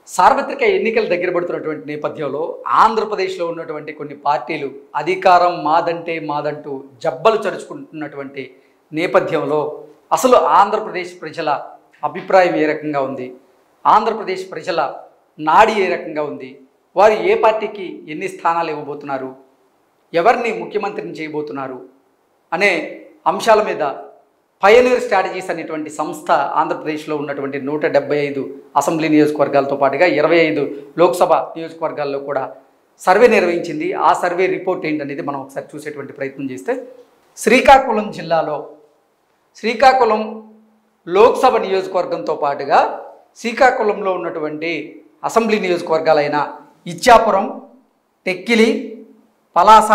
సార్వత్రిక ఎన్నికలు దగ్గర పడుతున్నటువంటి నేపథ్యంలో ఆంధ్రప్రదేశ్లో ఉన్నటువంటి కొన్ని పార్టీలు అధికారం మాదంటే మాదంటూ జబ్బలు చరుచుకుంటున్నటువంటి నేపథ్యంలో అసలు ఆంధ్రప్రదేశ్ ప్రజల అభిప్రాయం ఏ రకంగా ఉంది ఆంధ్రప్రదేశ్ ప్రజల నాడి ఏ రకంగా ఉంది వారు ఏ పార్టీకి ఎన్ని స్థానాలు ఇవ్వబోతున్నారు ఎవరిని ముఖ్యమంత్రిని చేయబోతున్నారు అనే అంశాల మీద పయనీర్ స్ట్రాటజీస్ అనేటువంటి సంస్థ ఆంధ్రప్రదేశ్లో ఉన్నటువంటి నూట డెబ్బై ఐదు అసెంబ్లీ నియోజకవర్గాలతో పాటుగా ఇరవై ఐదు లోక్సభ నియోజకవర్గాల్లో కూడా సర్వే నిర్వహించింది ఆ సర్వే రిపోర్ట్ ఏంటనేది మనం ఒకసారి చూసేటువంటి ప్రయత్నం చేస్తే శ్రీకాకుళం జిల్లాలో శ్రీకాకుళం లోక్సభ నియోజకవర్గంతో పాటుగా శ్రీకాకుళంలో ఉన్నటువంటి అసెంబ్లీ నియోజకవర్గాలైన ఇచ్చాపురం టెక్కిలి పలాస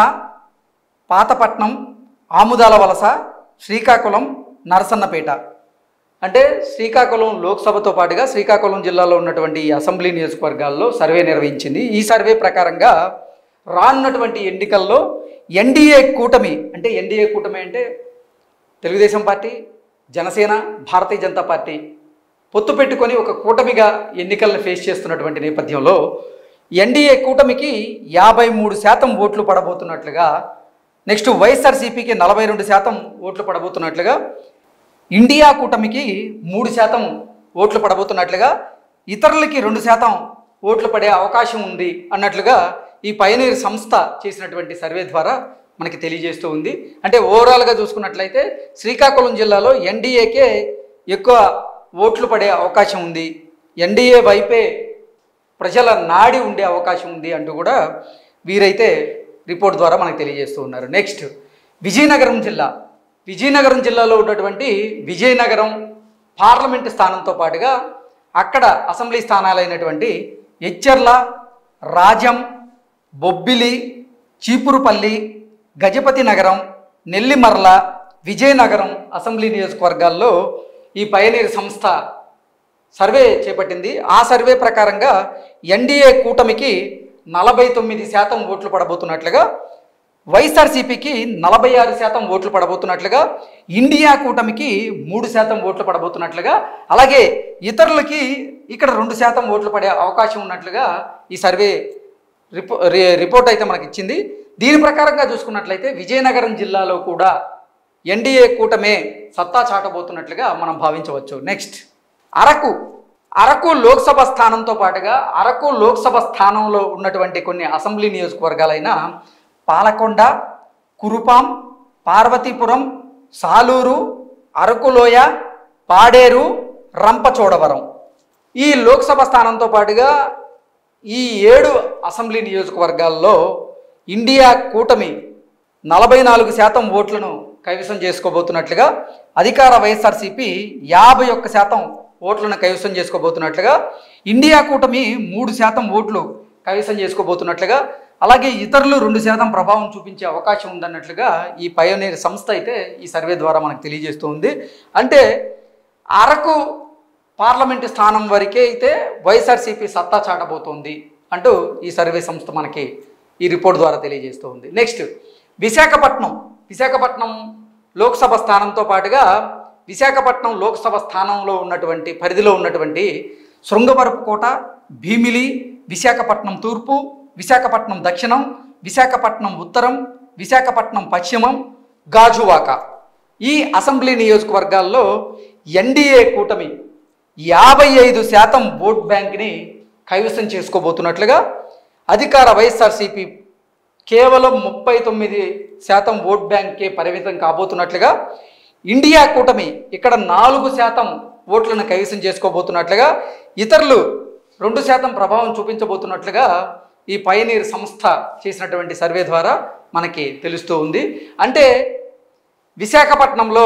పాతపట్నం ఆముదాల వలస శ్రీకాకుళం నరసన్నపేట అంటే శ్రీకాకుళం లోక్సభతో పాటుగా శ్రీకాకుళం జిల్లాలో ఉన్నటువంటి ఈ అసెంబ్లీ నియోజకవర్గాల్లో సర్వే నిర్వహించింది ఈ సర్వే ప్రకారంగా రానున్నటువంటి ఎన్నికల్లో ఎన్డీఏ కూటమి అంటే ఎన్డీఏ కూటమి అంటే తెలుగుదేశం పార్టీ జనసేన భారతీయ జనతా పార్టీ పొత్తు పెట్టుకొని ఒక కూటమిగా ఎన్నికలను ఫేస్ చేస్తున్నటువంటి నేపథ్యంలో ఎన్డీఏ కూటమికి యాభై మూడు శాతం ఓట్లు పడబోతున్నట్లుగా నెక్స్ట్ వైఎస్ఆర్సీపీకి నలభై రెండు శాతం ఓట్లు పడబోతున్నట్లుగా ఇండియా కూటమికి మూడు శాతం ఓట్లు పడబోతున్నట్లుగా ఇతరులకి రెండు శాతం ఓట్లు పడే అవకాశం ఉంది అన్నట్లుగా ఈ పయనీర్ సంస్థ చేసినటువంటి సర్వే ద్వారా మనకి తెలియజేస్తూ ఉంది అంటే ఓవరాల్గా చూసుకున్నట్లయితే శ్రీకాకుళం జిల్లాలో ఎన్డీఏకే ఎక్కువ ఓట్లు పడే అవకాశం ఉంది ఎన్డీఏ వైపే ప్రజల నాడి ఉండే అవకాశం ఉంది అంటూ కూడా వీరైతే రిపోర్ట్ ద్వారా మనకు తెలియజేస్తూ ఉన్నారు నెక్స్ట్ విజయనగరం జిల్లా విజయనగరం జిల్లాలో ఉన్నటువంటి విజయనగరం పార్లమెంటు స్థానంతో పాటుగా అక్కడ అసెంబ్లీ స్థానాలైనటువంటి ఎచ్చెర్ల రాజం బొబ్బిలి చీపురుపల్లి గజపతి నగరం నెల్లిమర్ల విజయనగరం అసెంబ్లీ నియోజకవర్గాల్లో ఈ పయనీర్ సంస్థ సర్వే చేపట్టింది ఆ సర్వే ప్రకారంగా ఎన్డీఏ కూటమికి నలభై తొమ్మిది శాతం ఓట్లు పడబోతున్నట్లుగా వైఎస్ఆర్సీపీకి నలభై ఆరు శాతం ఓట్లు పడబోతున్నట్లుగా ఇండియా కూటమికి మూడు శాతం ఓట్లు పడబోతున్నట్లుగా అలాగే ఇతరులకి ఇక్కడ రెండు శాతం ఓట్లు పడే అవకాశం ఉన్నట్లుగా ఈ సర్వే రిపో రి- రిపోర్ట్ అయితే మనకి ఇచ్చింది దీని ప్రకారంగా చూసుకున్నట్లయితే విజయనగరం జిల్లాలో కూడా ఎన్డీఏ కూటమే సత్తా చాటబోతున్నట్లుగా మనం భావించవచ్చు నెక్స్ట్ అరకు అరకు లోక్సభ స్థానంతో పాటుగా అరకు లోక్సభ స్థానంలో ఉన్నటువంటి కొన్ని అసెంబ్లీ నియోజకవర్గాలైన పాలకొండ కురుపాం పార్వతీపురం సాలూరు అరకులోయ పాడేరు రంపచోడవరం ఈ లోక్సభ స్థానంతో పాటుగా ఈ ఏడు అసెంబ్లీ నియోజకవర్గాల్లో ఇండియా కూటమి నలభై నాలుగు శాతం ఓట్లను కైవసం చేసుకోబోతున్నట్లుగా అధికార వైఎస్ఆర్సీపీ యాభై ఒక్క శాతం ఓట్లను కైవసం చేసుకోబోతున్నట్లుగా ఇండియా కూటమి మూడు శాతం ఓట్లు కైవసం చేసుకోబోతున్నట్లుగా అలాగే ఇతరులు రెండు శాతం ప్రభావం చూపించే అవకాశం ఉందన్నట్లుగా ఈ పయోనీర్ సంస్థ అయితే ఈ సర్వే ద్వారా మనకు తెలియజేస్తూ ఉంది అంటే అరకు పార్లమెంటు స్థానం వరకే అయితే వైఎస్ఆర్సీపీ సత్తా చాటబోతోంది అంటూ ఈ సర్వే సంస్థ మనకి ఈ రిపోర్ట్ ద్వారా తెలియజేస్తూ ఉంది నెక్స్ట్ విశాఖపట్నం విశాఖపట్నం లోక్సభ స్థానంతో పాటుగా విశాఖపట్నం లోక్సభ స్థానంలో ఉన్నటువంటి పరిధిలో ఉన్నటువంటి శృంగవరపుకోట భీమిలి విశాఖపట్నం తూర్పు విశాఖపట్నం దక్షిణం విశాఖపట్నం ఉత్తరం విశాఖపట్నం పశ్చిమం గాజువాక ఈ అసెంబ్లీ నియోజకవర్గాల్లో ఎన్డీఏ కూటమి యాభై ఐదు శాతం ఓట్ బ్యాంక్ని కైవసం చేసుకోబోతున్నట్లుగా అధికార వైఎస్ఆర్సీపీ కేవలం ముప్పై తొమ్మిది శాతం ఓట్ బ్యాంక్కే పరిమితం కాబోతున్నట్లుగా ఇండియా కూటమి ఇక్కడ నాలుగు శాతం ఓట్లను కైవసం చేసుకోబోతున్నట్లుగా ఇతరులు రెండు శాతం ప్రభావం చూపించబోతున్నట్లుగా ఈ పయనీర్ సంస్థ చేసినటువంటి సర్వే ద్వారా మనకి తెలుస్తూ ఉంది అంటే విశాఖపట్నంలో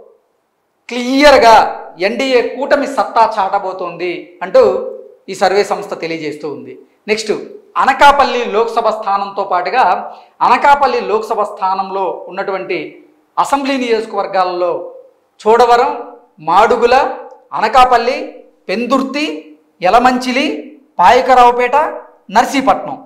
క్లియర్గా ఎన్డీఏ కూటమి సత్తా చాటబోతోంది అంటూ ఈ సర్వే సంస్థ తెలియజేస్తూ ఉంది నెక్స్ట్ అనకాపల్లి లోక్సభ స్థానంతో పాటుగా అనకాపల్లి లోక్సభ స్థానంలో ఉన్నటువంటి అసెంబ్లీ నియోజకవర్గాలలో చోడవరం మాడుగుల అనకాపల్లి పెందుర్తి యలమంచిలి పాయకరావుపేట నర్సీపట్నం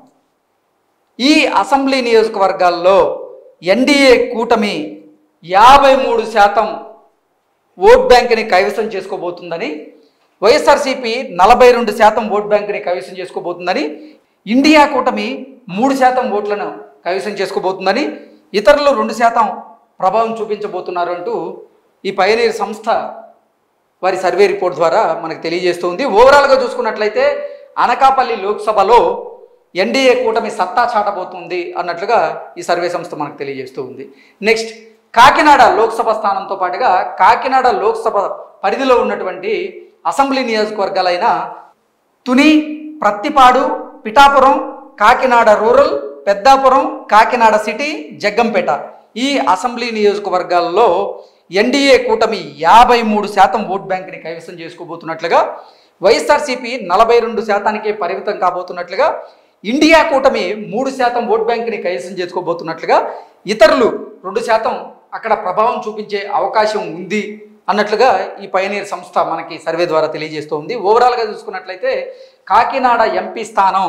ఈ అసెంబ్లీ నియోజకవర్గాల్లో ఎన్డీఏ కూటమి యాభై మూడు శాతం ఓట్ బ్యాంక్ని కైవసం చేసుకోబోతుందని వైఎస్ఆర్సీపీ నలభై రెండు శాతం ఓట్ బ్యాంకుని కైవసం చేసుకోబోతుందని ఇండియా కూటమి మూడు శాతం ఓట్లను కైవసం చేసుకోబోతుందని ఇతరులు రెండు శాతం ప్రభావం చూపించబోతున్నారు అంటూ ఈ పయనీర్ సంస్థ వారి సర్వే రిపోర్ట్ ద్వారా మనకు తెలియజేస్తుంది ఓవరాల్గా చూసుకున్నట్లయితే అనకాపల్లి లోక్సభలో ఎన్డీఏ కూటమి సత్తా చాటబోతుంది అన్నట్లుగా ఈ సర్వే సంస్థ మనకు తెలియజేస్తూ ఉంది నెక్స్ట్ కాకినాడ లోక్సభ స్థానంతో పాటుగా కాకినాడ లోక్సభ పరిధిలో ఉన్నటువంటి అసెంబ్లీ నియోజకవర్గాలైన తుని ప్రత్తిపాడు పిఠాపురం కాకినాడ రూరల్ పెద్దాపురం కాకినాడ సిటీ జగ్గంపేట ఈ అసెంబ్లీ నియోజకవర్గాల్లో ఎన్డీఏ కూటమి యాభై మూడు శాతం ఓట్ బ్యాంక్ని కైవసం చేసుకోబోతున్నట్లుగా వైఎస్ఆర్సీపీ నలభై రెండు శాతానికే పరిమితం కాబోతున్నట్లుగా ఇండియా కూటమి మూడు శాతం ఓట్ బ్యాంక్ని కైవసం చేసుకోబోతున్నట్లుగా ఇతరులు రెండు శాతం అక్కడ ప్రభావం చూపించే అవకాశం ఉంది అన్నట్లుగా ఈ పయనీర్ సంస్థ మనకి సర్వే ద్వారా తెలియజేస్తోంది ఓవరాల్గా చూసుకున్నట్లయితే కాకినాడ ఎంపీ స్థానం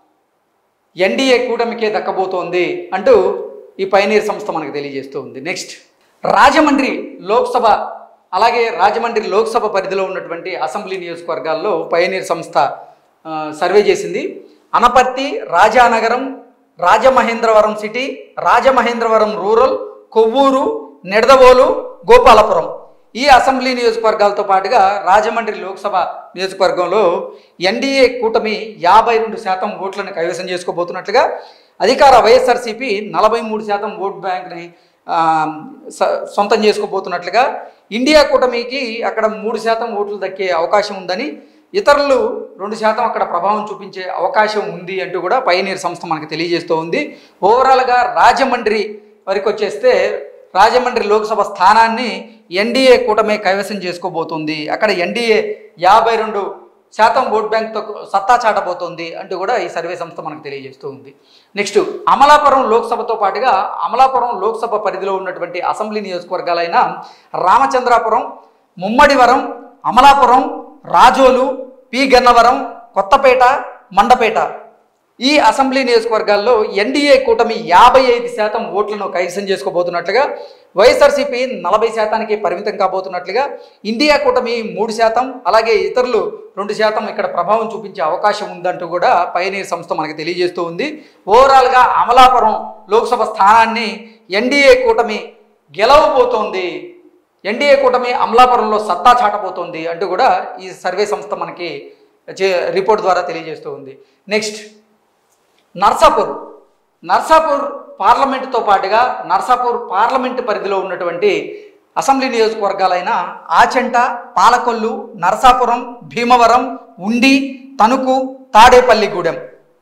ఎన్డీఏ కూటమికే దక్కబోతోంది అంటూ ఈ పైనీర్ సంస్థ మనకు తెలియజేస్తూ ఉంది నెక్స్ట్ రాజమండ్రి లోక్సభ అలాగే రాజమండ్రి లోక్సభ పరిధిలో ఉన్నటువంటి అసెంబ్లీ నియోజకవర్గాల్లో పయనీర్ సంస్థ ఆ, సర్వే చేసింది అనపర్తి రాజానగరం రాజమహేంద్రవరం సిటీ రాజమహేంద్రవరం రూరల్ కొవ్వూరు నిడదవోలు గోపాలపురం ఈ అసెంబ్లీ నియోజకవర్గాలతో పాటుగా రాజమండ్రి లోక్సభ నియోజకవర్గంలో ఎన్డీఏ కూటమి యాభై రెండు శాతం ఓట్లను కైవసం చేసుకోబోతున్నట్లుగా అధికార వైఎస్ఆర్సీపీ నలభై మూడు శాతం ఓట్ బ్యాంక్ని ఆ, స- సొంతం చేసుకోబోతున్నట్లుగా ఇండియా కూటమికి అక్కడ మూడు శాతం ఓట్లు దక్కే అవకాశం ఉందని ఇతరులు రెండు శాతం అక్కడ ప్రభావం చూపించే అవకాశం ఉంది అంటూ కూడా పైనీర్ సంస్థ మనకు తెలియజేస్తూ ఉంది ఓవరాల్గా రాజమండ్రి వరకు వచ్చేస్తే రాజమండ్రి లోక్సభ స్థానాన్ని ఎన్డీఏ కూటమే కైవసం చేసుకోబోతుంది అక్కడ ఎన్డీఏ యాభై రెండు శాతం ఓట్ బ్యాంక్తో సత్తా చాటబోతోంది అంటూ కూడా ఈ సర్వే సంస్థ మనకు తెలియజేస్తూ ఉంది నెక్స్ట్ అమలాపురం లోక్సభతో పాటుగా అమలాపురం లోక్సభ పరిధిలో ఉన్నటువంటి అసెంబ్లీ నియోజకవర్గాలైన రామచంద్రాపురం ముమ్మడివరం అమలాపురం రాజోలు పి గన్నవరం కొత్తపేట మండపేట ఈ అసెంబ్లీ నియోజకవర్గాల్లో ఎన్డీఏ కూటమి యాభై ఐదు శాతం ఓట్లను కైవసం చేసుకోబోతున్నట్లుగా వైఎస్ఆర్సీపీ నలభై శాతానికి పరిమితం కాబోతున్నట్లుగా ఇండియా కూటమి మూడు శాతం అలాగే ఇతరులు రెండు శాతం ఇక్కడ ప్రభావం చూపించే అవకాశం ఉందంటూ కూడా పయనీర్ సంస్థ మనకు తెలియజేస్తూ ఉంది ఓవరాల్గా అమలాపురం లోక్సభ స్థానాన్ని ఎన్డీఏ కూటమి గెలవబోతోంది ఎన్డీఏ కూటమి అమలాపురంలో సత్తా చాటబోతోంది అంటూ కూడా ఈ సర్వే సంస్థ మనకి చే- రిపోర్ట్ ద్వారా తెలియజేస్తూ ఉంది నెక్స్ట్ నర్సాపూర్ నర్సాపూర్ పార్లమెంటుతో పాటుగా నర్సాపూర్ పార్లమెంటు పరిధిలో ఉన్నటువంటి అసెంబ్లీ నియోజకవర్గాలైన ఆచంట పాలకొల్లు నరసాపురం భీమవరం ఉండి తణుకు తాడేపల్లిగూడెం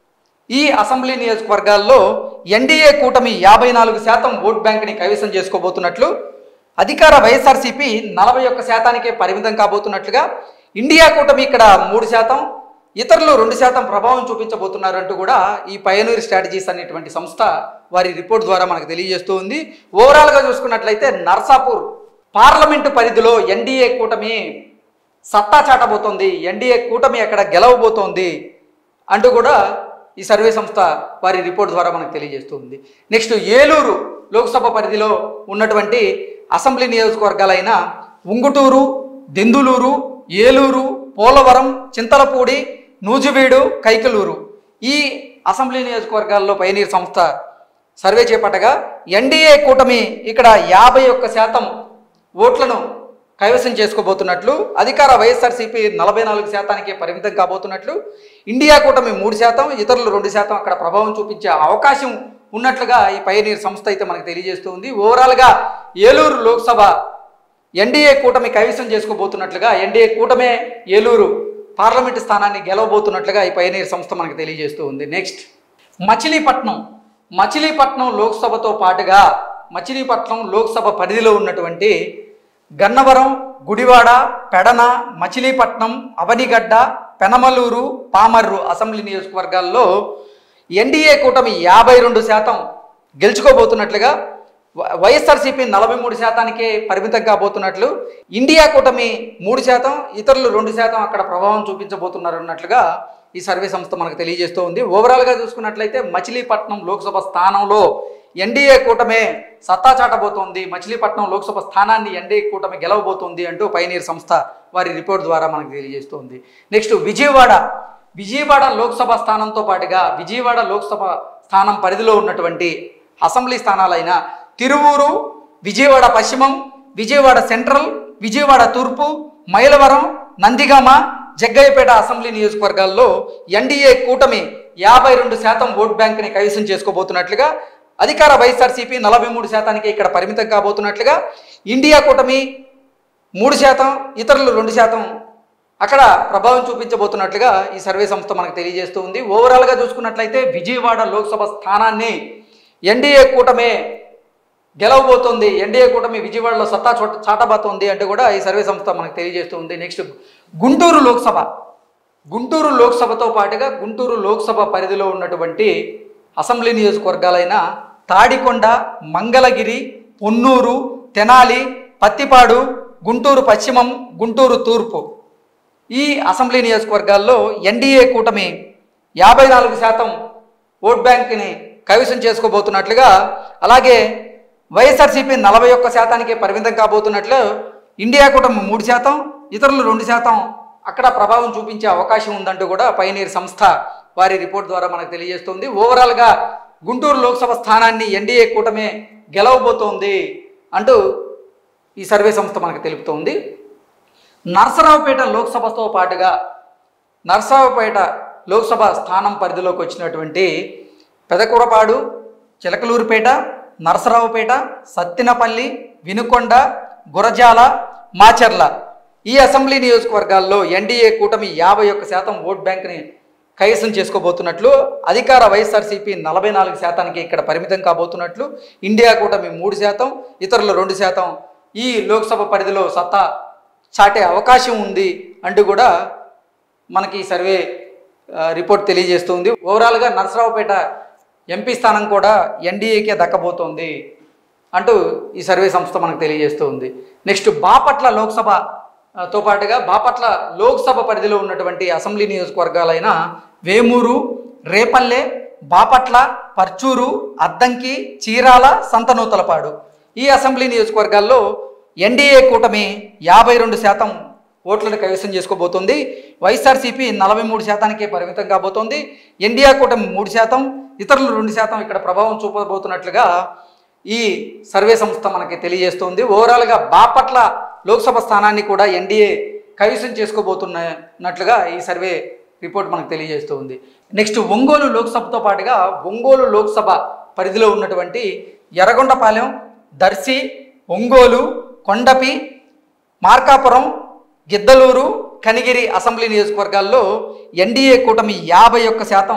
ఈ అసెంబ్లీ నియోజకవర్గాల్లో ఎన్డీఏ కూటమి యాభై నాలుగు శాతం ఓట్ బ్యాంక్ని కైవసం చేసుకోబోతున్నట్లు అధికార వైఎస్ఆర్సీపీ నలభై ఒక్క శాతానికే పరిమితం కాబోతున్నట్లుగా ఇండియా కూటమి ఇక్కడ మూడు శాతం ఇతరులు రెండు శాతం ప్రభావం చూపించబోతున్నారంటూ కూడా ఈ పయనూర్ స్ట్రాటజీస్ అనేటువంటి సంస్థ వారి రిపోర్ట్ ద్వారా మనకు తెలియజేస్తూ ఉంది ఓవరాల్గా చూసుకున్నట్లయితే నర్సాపూర్ పార్లమెంటు పరిధిలో ఎన్డీఏ కూటమి సత్తా చాటబోతోంది ఎన్డీఏ కూటమి అక్కడ గెలవబోతోంది అంటూ కూడా ఈ సర్వే సంస్థ వారి రిపోర్ట్ ద్వారా మనకు తెలియజేస్తుంది నెక్స్ట్ ఏలూరు లోక్సభ పరిధిలో ఉన్నటువంటి అసెంబ్లీ నియోజకవర్గాలైన ఉంగుటూరు దెందులూరు ఏలూరు పోలవరం చింతలపూడి నూజివీడు కైకలూరు ఈ అసెంబ్లీ నియోజకవర్గాల్లో పైనీర్ సంస్థ సర్వే చేపట్టగా ఎన్డీఏ కూటమి ఇక్కడ యాభై ఒక్క శాతం ఓట్లను కైవసం చేసుకోబోతున్నట్లు అధికార వైఎస్ఆర్సీపీ నలభై నాలుగు శాతానికి పరిమితం కాబోతున్నట్లు ఇండియా కూటమి మూడు శాతం ఇతరులు రెండు శాతం అక్కడ ప్రభావం చూపించే అవకాశం ఉన్నట్లుగా ఈ పయనీర్ సంస్థ అయితే మనకు తెలియజేస్తూ ఉంది ఓవరాల్గా ఏలూరు లోక్సభ ఎన్డీఏ కూటమి కైవసం చేసుకోబోతున్నట్లుగా ఎన్డీఏ కూటమే ఏలూరు పార్లమెంటు స్థానాన్ని గెలవబోతున్నట్లుగా ఈ పయనీర్ సంస్థ మనకు తెలియజేస్తూ ఉంది నెక్స్ట్ మచిలీపట్నం మచిలీపట్నం లోక్సభతో పాటుగా మచిలీపట్నం లోక్సభ పరిధిలో ఉన్నటువంటి గన్నవరం గుడివాడ పెడన మచిలీపట్నం అవనిగడ్డ పెనమలూరు పామర్రు అసెంబ్లీ నియోజకవర్గాల్లో ఎన్డీఏ కూటమి యాభై రెండు శాతం గెలుచుకోబోతున్నట్లుగా వ- వైఎస్ఆర్సీపీ నలభై మూడు శాతానికే పరిమితం కాబోతున్నట్లు ఇండియా కూటమి మూడు శాతం ఇతరులు రెండు శాతం అక్కడ ప్రభావం చూపించబోతున్నారు అన్నట్లుగా ఈ సర్వే సంస్థ మనకు తెలియజేస్తూ ఉంది ఓవరాల్గా చూసుకున్నట్లయితే మచిలీపట్నం లోక్సభ స్థానంలో ఎన్డీఏ కూటమే సత్తా చాటబోతోంది మచిలీపట్నం లోక్సభ స్థానాన్ని ఎన్డీఏ కూటమి గెలవబోతోంది అంటూ పైనీర్ సంస్థ వారి రిపోర్ట్ ద్వారా మనకు తెలియజేస్తోంది నెక్స్ట్ విజయవాడ విజయవాడ లోక్సభ స్థానంతో పాటుగా విజయవాడ లోక్సభ స్థానం పరిధిలో ఉన్నటువంటి అసెంబ్లీ స్థానాలైన తిరువూరు విజయవాడ పశ్చిమం విజయవాడ సెంట్రల్ విజయవాడ తూర్పు మైలవరం నందిగామ జగ్గయ్యపేట అసెంబ్లీ నియోజకవర్గాల్లో ఎన్డీఏ కూటమి యాభై రెండు శాతం ఓట్ బ్యాంక్ని కైవసం చేసుకోబోతున్నట్లుగా అధికార వైఎస్ఆర్సీపీ నలభై మూడు శాతానికి ఇక్కడ పరిమితం కాబోతున్నట్లుగా ఇండియా కూటమి మూడు శాతం ఇతరులు రెండు శాతం అక్కడ ప్రభావం చూపించబోతున్నట్లుగా ఈ సర్వే సంస్థ మనకు తెలియజేస్తూ ఉంది ఓవరాల్గా చూసుకున్నట్లయితే విజయవాడ లోక్సభ స్థానాన్ని ఎన్డీఏ కూటమే గెలవబోతోంది ఎన్డీఏ కూటమి విజయవాడలో సత్తా చోట చాటబోతోంది అంటే కూడా ఈ సర్వే సంస్థ మనకు తెలియజేస్తూ ఉంది నెక్స్ట్ గుంటూరు లోక్సభ గుంటూరు లోక్సభతో పాటుగా గుంటూరు లోక్సభ పరిధిలో ఉన్నటువంటి అసెంబ్లీ నియోజకవర్గాలైన తాడికొండ మంగళగిరి పొన్నూరు తెనాలి పత్తిపాడు గుంటూరు పశ్చిమం గుంటూరు తూర్పు ఈ అసెంబ్లీ నియోజకవర్గాల్లో ఎన్డీఏ కూటమి యాభై నాలుగు శాతం ఓట్ బ్యాంక్ని కైవసం చేసుకోబోతున్నట్లుగా అలాగే వైఎస్ఆర్సీపీ నలభై ఒక్క శాతానికి పరిమితం కాబోతున్నట్లు ఇండియా కూటమి మూడు శాతం ఇతరులు రెండు శాతం అక్కడ ప్రభావం చూపించే అవకాశం ఉందంటూ కూడా పైనీర్ సంస్థ వారి రిపోర్ట్ ద్వారా మనకు తెలియజేస్తుంది ఓవరాల్గా గుంటూరు లోక్సభ స్థానాన్ని ఎన్డీఏ కూటమే గెలవబోతోంది అంటూ ఈ సర్వే సంస్థ మనకు తెలుపుతోంది నరసరావుపేట లోక్సభతో పాటుగా నరసరావుపేట లోక్సభ స్థానం పరిధిలోకి వచ్చినటువంటి పెదకూరపాడు చిలకలూరుపేట నరసరావుపేట సత్తినపల్లి వినుకొండ గురజాల మాచర్ల ఈ అసెంబ్లీ నియోజకవర్గాల్లో ఎన్డీఏ కూటమి యాభై ఒక్క శాతం ఓట్ బ్యాంక్ని కైవసం చేసుకోబోతున్నట్లు అధికార వైఎస్ఆర్సీపీ నలభై నాలుగు శాతానికి ఇక్కడ పరిమితం కాబోతున్నట్లు ఇండియా కూటమి మూడు శాతం ఇతరులు రెండు శాతం ఈ లోక్సభ పరిధిలో సత్తా చాటే అవకాశం ఉంది అంటూ కూడా మనకి ఈ సర్వే ఆ, రిపోర్ట్ తెలియజేస్తుంది ఓవరాల్గా నరసరావుపేట ఎంపీ స్థానం కూడా ఎన్డీఏకే దక్కబోతోంది అంటూ ఈ సర్వే సంస్థ మనకు తెలియజేస్తుంది నెక్స్ట్ బాపట్ల లోక్సభ ఆ, తో పాటుగా బాపట్ల లోక్సభ పరిధిలో ఉన్నటువంటి అసెంబ్లీ నియోజకవర్గాలైన వేమూరు రేపల్లె బాపట్ల పర్చూరు అద్దంకి చీరాల సంతనూతలపాడు ఈ అసెంబ్లీ నియోజకవర్గాల్లో ఎన్డీఏ కూటమి యాభై రెండు శాతం ఓట్లను కైవసం చేసుకోబోతోంది వైఎస్ఆర్సీపీ నలభై మూడు శాతానికే పరిమితం కాబోతోంది ఎన్డీఏ కూటమి మూడు శాతం ఇతరులు రెండు శాతం ఇక్కడ ప్రభావం చూపబోతున్నట్లుగా ఈ సర్వే సంస్థ మనకి తెలియజేస్తోంది ఓవరాల్గా బాపట్ల లోక్సభ స్థానాన్ని కూడా ఎన్డీఏ కైవసం చేసుకోబోతున్నట్లుగా ఈ సర్వే రిపోర్ట్ మనకు తెలియజేస్తుంది నెక్స్ట్ ఒంగోలు లోక్సభతో పాటుగా ఒంగోలు లోక్సభ పరిధిలో ఉన్నటువంటి ఎర్రగొండపాలెం దర్శి ఒంగోలు కొండపి మార్కాపురం గిద్దలూరు కనిగిరి అసెంబ్లీ నియోజకవర్గాల్లో ఎన్డీఏ కూటమి యాభై ఒక్క శాతం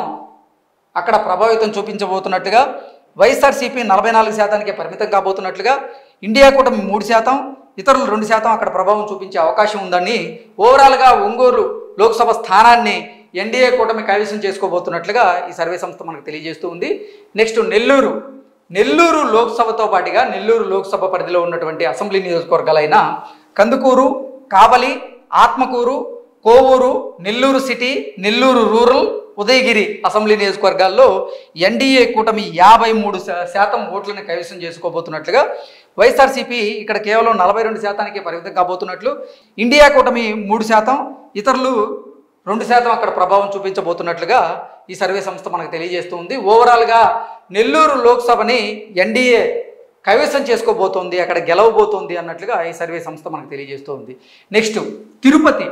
అక్కడ ప్రభావితం చూపించబోతున్నట్లుగా వైఎస్ఆర్సీపీ నలభై నాలుగు శాతానికి పరిమితం కాబోతున్నట్లుగా ఇండియా కూటమి మూడు శాతం ఇతరులు రెండు శాతం అక్కడ ప్రభావం చూపించే అవకాశం ఉందని ఓవరాల్గా ఒంగోలు లోక్సభ స్థానాన్ని ఎన్డీఏ కూటమి కైవసం చేసుకోబోతున్నట్లుగా ఈ సర్వే సంస్థ మనకు తెలియజేస్తూ ఉంది నెక్స్ట్ నెల్లూరు నెల్లూరు లోక్సభతో పాటుగా నెల్లూరు లోక్సభ పరిధిలో ఉన్నటువంటి అసెంబ్లీ నియోజకవర్గాలైన Kandukur Kavali Atmakur Kovur Nellore city Nellore rural Udayagiri assembly నియోజకవర్గాల్లో ఎన్డీఏ కూటమి యాభై మూడు శా- శాతం ఓట్లను కైవసం చేసుకోబోతున్నట్లుగా వైఎస్ఆర్సీపీ ఇక్కడ కేవలం నలభై రెండు శాతానికి పరిమితం కాబోతున్నట్లు ఇండియా కూటమి మూడు శాతం ఇతరులు రెండు శాతం అక్కడ ప్రభావం చూపించబోతున్నట్లుగా ఈ సర్వే సంస్థ మనకు తెలియజేస్తుంది ఓవరాల్గా నెల్లూరు లోక్సభని ఎన్డీఏ కైవసం చేసుకోబోతోంది అక్కడ గెలవబోతోంది అన్నట్లుగా ఈ సర్వే సంస్థ మనకు తెలియజేస్తుంది నెక్స్ట్ తిరుపతి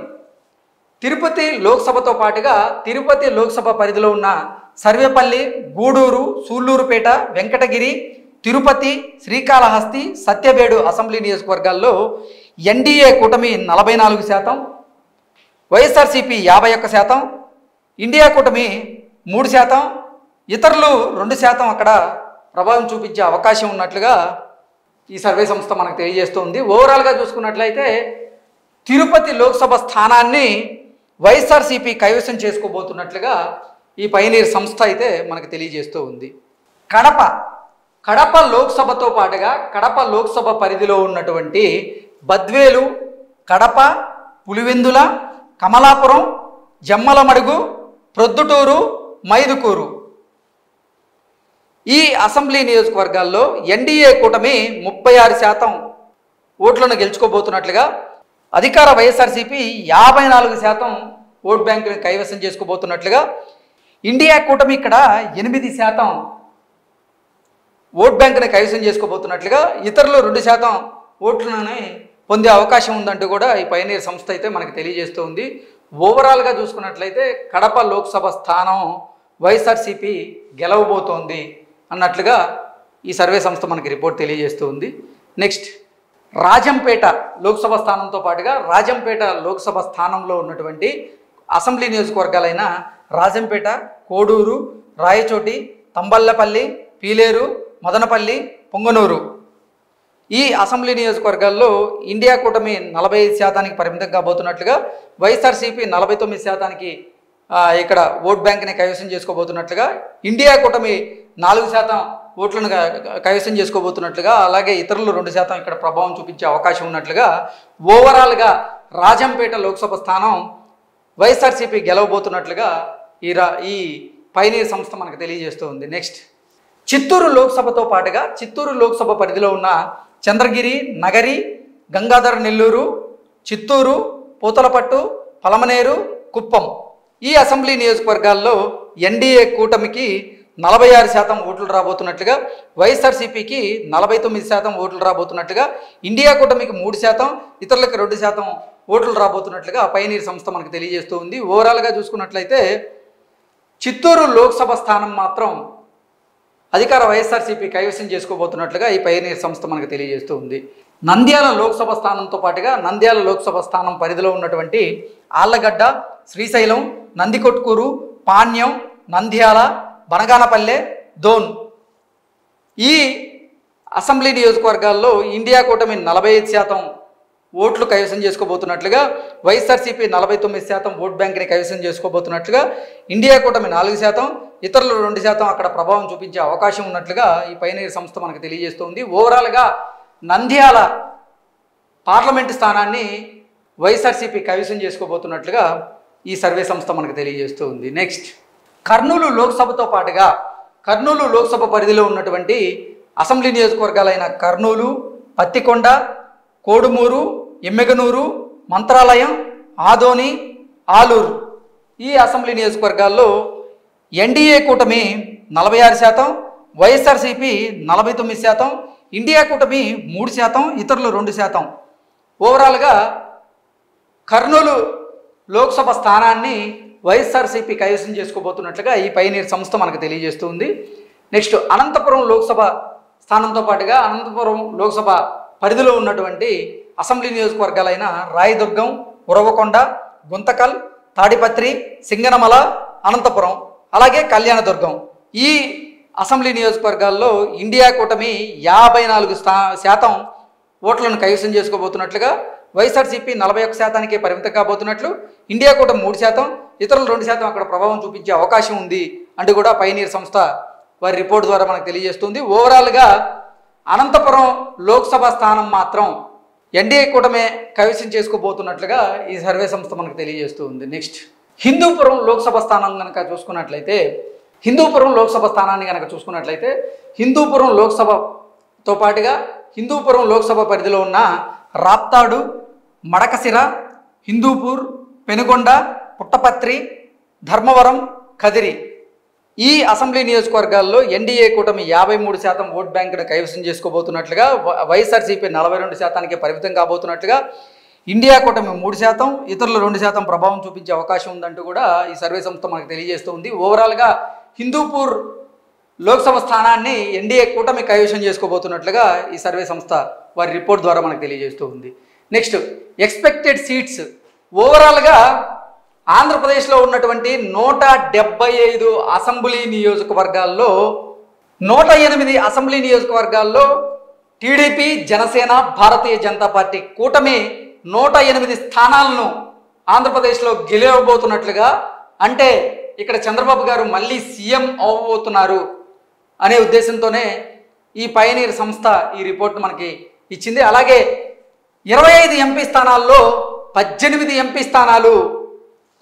తిరుపతి లోక్సభతో పాటుగా తిరుపతి లోక్సభ పరిధిలో ఉన్న సర్వేపల్లి గూడూరు సూళ్ళూరుపేట వెంకటగిరి తిరుపతి శ్రీకాళహస్తి సత్యవేడు అసెంబ్లీ నియోజకవర్గాల్లో ఎన్డీఏ కూటమి నలభై నాలుగు శాతం వైఎస్ఆర్సీపీ యాభై ఒక్క శాతం ఇండియా కూటమి మూడు శాతం ఇతరులు రెండు శాతం అక్కడ ప్రభావం చూపించే అవకాశం ఉన్నట్లుగా ఈ సర్వే సంస్థ మనకు తెలియజేస్తుంది ఓవరాల్గా చూసుకున్నట్లయితే తిరుపతి లోక్సభ స్థానాన్ని వైఎస్ఆర్సీపీ కైవసం చేసుకోబోతున్నట్లుగా ఈ పైనీర్ సంస్థ అయితే మనకు తెలియజేస్తూ ఉంది కడప కడప లోక్సభతో పాటుగా కడప లోక్సభ పరిధిలో ఉన్నటువంటి బద్వేలు కడప పులివెందుల కమలాపురం జమ్మలమడుగు ప్రొద్దుటూరు మైదుకూరు ఈ అసెంబ్లీ నియోజకవర్గాల్లో ఎన్డీఏ కూటమి ముప్పై ఆరు శాతం ఓట్లను గెలుచుకోబోతున్నట్లుగా అధికార వైఎస్ఆర్సీపీ యాభై నాలుగు శాతం ఓట్ బ్యాంకుని కైవసం చేసుకోబోతున్నట్లుగా ఇండియా కూటమి ఇక్కడ ఎనిమిది శాతం ఓట్ బ్యాంకుని కైవసం చేసుకోబోతున్నట్లుగా ఇతరులు రెండు శాతం ఓట్లని పొందే అవకాశం ఉందంటూ కూడా ఈ పైనీర్ సంస్థ అయితే మనకు తెలియజేస్తూ ఉంది ఓవరాల్గా చూసుకున్నట్లయితే కడప లోక్సభ స్థానం వైఎస్ఆర్సీపీ గెలవబోతోంది అన్నట్లుగా ఈ సర్వే సంస్థ మనకి రిపోర్ట్ తెలియజేస్తూ ఉంది నెక్స్ట్ రాజంపేట లోక్సభ స్థానంతో పాటుగా రాజంపేట లోక్సభ స్థానంలో ఉన్నటువంటి అసెంబ్లీ నియోజకవర్గాలైన రాజంపేట కోడూరు రాయచోటి తంబల్లపల్లి పీలేరు మదనపల్లి పొంగనూరు ఈ అసెంబ్లీ నియోజకవర్గాల్లో ఇండియా కూటమి నలభై ఐదు శాతానికి పరిమితం కాబోతున్నట్లుగా వైఎస్ఆర్సీపీ నలభై తొమ్మిది శాతానికి ఆ, ఇక్కడ ఓట్ బ్యాంక్ని కైవసం చేసుకోబోతున్నట్లుగా ఇండియా కూటమి నాలుగు శాతం ఓట్లను క- కైవసం చేసుకోబోతున్నట్లుగా అలాగే ఇతరులు రెండు శాతం ఇక్కడ ప్రభావం చూపించే అవకాశం ఉన్నట్లుగా ఓవరాల్గా రాజంపేట లోక్సభ స్థానం వైఎస్ఆర్సీపీ గెలవబోతున్నట్లుగా ఈ రా ఈ పైనీర్ సంస్థ మనకు తెలియజేస్తూ ఉంది నెక్స్ట్ చిత్తూరు లోక్సభతో పాటుగా చిత్తూరు లోక్సభ పరిధిలో ఉన్న చంద్రగిరి నగరి గంగాధర నెల్లూరు చిత్తూరు పూతలపట్టు పలమనేరు కుప్పం ఈ అసెంబ్లీ నియోజకవర్గాల్లో ఎన్డీఏ కూటమికి నలభై ఆరు శాతం ఓట్లు రాబోతున్నట్లుగా వైఎస్ఆర్సీపీకి నలభై తొమ్మిది శాతం ఓట్లు రాబోతున్నట్లుగా ఇండియా కూటమికి మూడు శాతం ఇతరులకు రెండు శాతం ఓట్లు రాబోతున్నట్లుగా పైనీర్ సంస్థ మనకు తెలియజేస్తూ ఉంది ఓవరాల్గా చూసుకున్నట్లయితే చిత్తూరు లోక్సభ స్థానం మాత్రం అధికార వైఎస్ఆర్సీపీ కైవసం చేసుకోబోతున్నట్లుగా ఈ పైనీర్ సంస్థ మనకు తెలియజేస్తూ ఉంది నంద్యాల లోక్సభ స్థానంతో పాటుగా నంద్యాల లోక్సభ స్థానం పరిధిలో ఉన్నటువంటి ఆళ్లగడ్డ శ్రీశైలం నందికొట్కూరు పాణ్యం నంద్యాల బనగానపల్లె దోన్ ఈ అసెంబ్లీ నియోజకవర్గాల్లో ఇండియా కూటమి నలభై ఐదు శాతం ఓట్లు కైవసం చేసుకోబోతున్నట్లుగా వైఎస్ఆర్సీపీ నలభై తొమ్మిది శాతం ఓట్ బ్యాంక్ని కైవసం చేసుకోబోతున్నట్లుగా ఇండియా కూటమి నాలుగు శాతం ఇతరులు రెండు శాతం అక్కడ ప్రభావం చూపించే అవకాశం ఉన్నట్లుగా ఈ పైనీర్ సంస్థ మనకు తెలియజేస్తుంది ఓవరాల్గా నంద్యాల పార్లమెంటు స్థానాన్ని వైఎస్ఆర్సీపీ కైవసం చేసుకోబోతున్నట్లుగా ఈ సర్వే సంస్థ మనకు తెలియజేస్తూ ఉంది నెక్స్ట్ కర్నూలు లోక్సభతో పాటుగా కర్నూలు లోక్సభ పరిధిలో ఉన్నటువంటి అసెంబ్లీ నియోజకవర్గాలైన కర్నూలు పత్తికొండ కోడుమూరు ఎమ్మెగనూరు మంత్రాలయం ఆదోని ఆలూరు ఈ అసెంబ్లీ నియోజకవర్గాల్లో ఎన్డీఏ కూటమి నలభై ఆరు శాతం వైఎస్ఆర్సీపీ నలభై తొమ్మిది శాతం ఇండియా కూటమి మూడు శాతం ఇతరులు రెండు శాతం ఓవరాల్గా కర్నూలు లోక్సభ స్థానాన్ని వైఎస్ఆర్సీపీ కైవసం చేసుకోబోతున్నట్లుగా ఈ పైనీర్ సంస్థ మనకు తెలియజేస్తుంది నెక్స్ట్ అనంతపురం లోక్సభ స్థానంతో పాటుగా అనంతపురం లోక్సభ పరిధిలో ఉన్నటువంటి అసెంబ్లీ నియోజకవర్గాలైన రాయదుర్గం ఉరవకొండ గుంతకల్ తాడిపత్రి సింగనమల అనంతపురం అలాగే కళ్యాణదుర్గం ఈ అసెంబ్లీ నియోజకవర్గాల్లో ఇండియా కూటమి యాభై నాలుగు స్థా శాతం ఓట్లను కైవసం చేసుకోబోతున్నట్లుగా వైఎస్ఆర్సీపీ నలభై ఒక్క శాతానికే పరిమితం కాబోతున్నట్లు ఇండియా కూటమి మూడు శాతం ఇతరులు రెండు శాతం అక్కడ ప్రభావం చూపించే అవకాశం ఉంది అంటూ కూడా పైనీర్ సంస్థ వారి రిపోర్ట్ ద్వారా మనకు తెలియజేస్తుంది ఓవరాల్గా అనంతపురం లోక్సభ స్థానం మాత్రం ఎన్డీఏ కూటమే కైవసం చేసుకోబోతున్నట్లుగా ఈ సర్వే సంస్థ మనకు తెలియజేస్తూ ఉంది నెక్స్ట్ హిందూపురం లోక్సభ స్థానం కనుక చూసుకున్నట్లయితే హిందూపురం లోక్సభ స్థానాన్ని కనుక చూసుకున్నట్లయితే హిందూపురం లోక్సభతో పాటుగా హిందూపురం లోక్సభ పరిధిలో ఉన్న రాప్తాడు మడకసిర హిందూపూర్ పెనుగొండ పుట్టపత్రి ధర్మవరం కదిరి ఈ అసెంబ్లీ నియోజకవర్గాల్లో ఎన్డీఏ కూటమి యాభై మూడు శాతం ఓట్ బ్యాంకును కైవసం చేసుకోబోతున్నట్లుగా వ- వైఎస్ఆర్సీపీ నలభై రెండు శాతానికి పరిమితం కాబోతున్నట్లుగా ఇండియా కూటమి మూడు శాతం ఇతరులు రెండు శాతం ప్రభావం చూపించే అవకాశం ఉందంటూ కూడా ఈ సర్వే సంస్థ మనకు తెలియజేస్తూ ఉంది ఓవరాల్గా హిందూపూర్ లోక్సభ స్థానాన్ని ఎన్డీఏ కూటమి కైవసం చేసుకోబోతున్నట్లుగా ఈ సర్వే సంస్థ వారి రిపోర్ట్ ద్వారా మనకు తెలియజేస్తూ ఉంది నెక్స్ట్ ఎక్స్పెక్టెడ్ సీట్స్ ఓవరాల్గా ఆంధ్రప్రదేశ్లో ఉన్నటువంటి నూట డెబ్బై ఐదు అసెంబ్లీ నియోజకవర్గాల్లో నూట ఎనిమిది అసెంబ్లీ నియోజకవర్గాల్లో టీడీపీ జనసేన భారతీయ జనతా పార్టీ కూటమి నూట ఎనిమిది స్థానాలను ఆంధ్రప్రదేశ్లో గెలవబోతున్నట్లుగా అంటే ఇక్కడ చంద్రబాబు గారు మళ్ళీ సీఎం అవ్వబోతున్నారు అనే ఉద్దేశంతోనే ఈ పయనీర్ సంస్థ ఈ రిపోర్ట్ మనకి ఇచ్చింది అలాగే ఇరవై ఐదు ఎంపీ స్థానాల్లో పద్దెనిమిది ఎంపీ స్థానాలు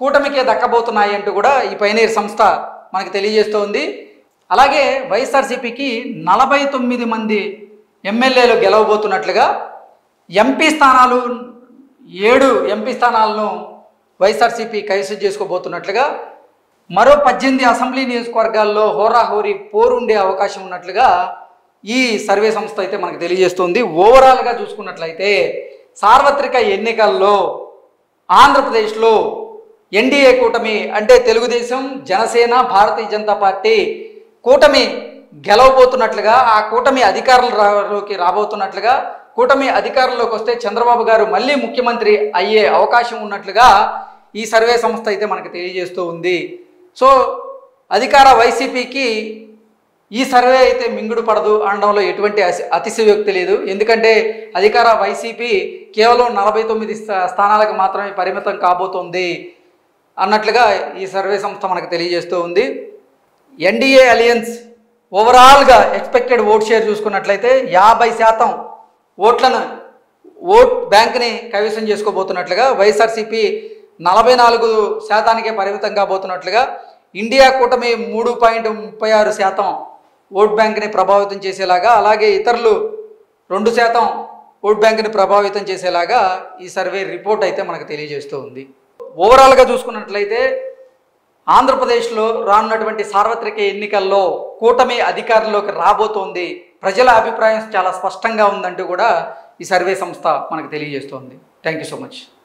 కూటమికే దక్కబోతున్నాయి అంటూ కూడా ఈ పైనీర్ సంస్థ మనకు తెలియజేస్తోంది అలాగే వైఎస్ఆర్సీపీకి నలభై తొమ్మిది మంది ఎమ్మెల్యేలు గెలవబోతున్నట్లుగా ఎంపీ స్థానాలు ఏడు ఎంపీ స్థానాలను వైఎస్ఆర్సీపీ కైవసం చేసుకోబోతున్నట్లుగా మరో పద్దెనిమిది అసెంబ్లీ నియోజకవర్గాల్లో హోరాహోరీ పోరుండే అవకాశం ఉన్నట్లుగా ఈ సర్వే సంస్థ అయితే మనకు తెలియజేస్తుంది ఓవరాల్గా చూసుకున్నట్లయితే సార్వత్రిక ఎన్నికల్లో ఆంధ్రప్రదేశ్లో ఎన్డీఏ కూటమి అంటే తెలుగుదేశం జనసేన భారతీయ జనతా పార్టీ కూటమి గెలవబోతున్నట్లుగా ఆ కూటమి అధికారంలోకి రాబోతున్నట్లుగా కూటమి అధికారంలోకి వస్తే చంద్రబాబు గారు మళ్ళీ ముఖ్యమంత్రి అయ్యే అవకాశం ఉన్నట్లుగా ఈ సర్వే సంస్థ అయితే మనకు తెలియజేస్తూ ఉంది సో అధికార వైసీపీకి ఈ సర్వే అయితే మింగుడు పడదు అనడంలో ఎటువంటి అసి- అతిశయోక్తి లేదు ఎందుకంటే అధికార వైసీపీ కేవలం నలభై తొమ్మిది స్థా- స్థానాలకు మాత్రమే పరిమితం కాబోతోంది అన్నట్లుగా ఈ సర్వే సంస్థ మనకు తెలియజేస్తూ ఉంది ఎన్డీఏ అలియన్స్ ఓవరాల్గా ఎక్స్పెక్టెడ్ ఓట్ షేర్ చూసుకున్నట్లయితే యాభై శాతం ఓట్లను ఓట్ బ్యాంక్ని కైవసం చేసుకోబోతున్నట్లుగా వైఎస్ఆర్సీపీ నలభై నాలుగు శాతానికే పరిమితం కాబోతున్నట్లుగా ఇండియా కూటమి మూడు పాయింట్ ముప్పై ఆరు శాతం ఓట్ బ్యాంక్ని ప్రభావితం చేసేలాగా అలాగే ఇతరులు రెండు శాతం ఓట్ బ్యాంక్ని ప్రభావితం చేసేలాగా ఈ సర్వే రిపోర్ట్ అయితే మనకు తెలియజేస్తూ ఉంది ఓవరాల్గా చూసుకున్నట్లయితే ఆంధ్రప్రదేశ్లో రానున్నటువంటి సార్వత్రిక ఎన్నికల్లో కూటమి అధికారంలోకి రాబోతోంది ప్రజల అభిప్రాయం చాలా స్పష్టంగా ఉందంటూ కూడా ఈ సర్వే సంస్థ మనకు తెలియజేస్తోంది థ్యాంక్ యూ సో మచ్